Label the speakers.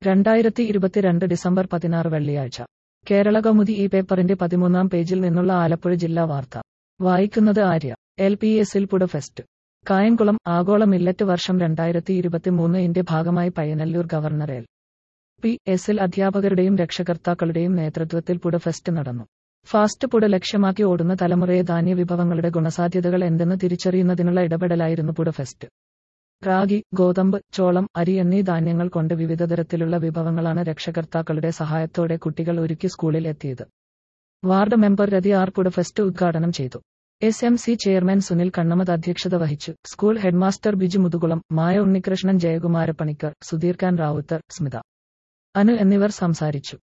Speaker 1: രണ്ടായിരത്തി ഇരുപത്തിരണ്ട് ഡിസംബർ പതിനാറ് വെള്ളിയാഴ്ച കേരള കൗമുദി ഈ പേപ്പറിന്റെ പതിമൂന്നാം പേജിൽ നിന്നുള്ള ആലപ്പുഴ ജില്ലാ വാർത്ത വായിക്കുന്നത് ആര്യ എൽ പി എസിൽ പുട ഫെസ്റ്റ് കായംകുളം ആഗോള മില്ലറ്റ് വർഷം രണ്ടായിരത്തി ഇരുപത്തിമൂന്ന് ഇന്റെ ഭാഗമായി പയ്യന്നല്ലൂർ ഗവർണർ എൽ പി എസിൽ അധ്യാപകരുടെയും രക്ഷകർത്താക്കളുടെയും നേതൃത്വത്തിൽ പുട ഫെസ്റ്റ് നടന്നു ഫാസ്റ്റ് പുട ലക്ഷ്യമാക്കി ഓടുന്ന തലമുറയെ ധാന്യ വിഭവങ്ങളുടെ ഗുണസാധ്യതകൾ എന്തെന്ന് തിരിച്ചറിയുന്നതിനുള്ള ഇടപെടലായിരുന്നു പുട ഫെസ്റ്റ് റാഗി ഗോതമ്പ് ചോളം അരി എന്നീ ധാന്യങ്ങൾ കൊണ്ട് വിവിധ തരത്തിലുള്ള വിഭവങ്ങളാണ് രക്ഷകർത്താക്കളുടെ സഹായത്തോടെ കുട്ടികൾ ഒരുക്കി സ്കൂളിൽ എത്തിയത് വാർഡ് മെമ്പർ രതി ആർ പുട ഫെസ്റ്റ് ഉദ്ഘാടനം ചെയ്തു S M C chairman Sunil Kannamath അധ്യക്ഷത വഹിച്ചു സ്കൂൾ ഹെഡ്മാസ്റ്റർ ബിജു മുതുകുളം മായ ഉണ്ണികൃഷ്ണൻ ജയകുമാരപ്പണിക്കർ സുധീർ ഖാൻ റാവുത്തർ സ്മിത അനു എന്നിവർ സംസാരിച്ചു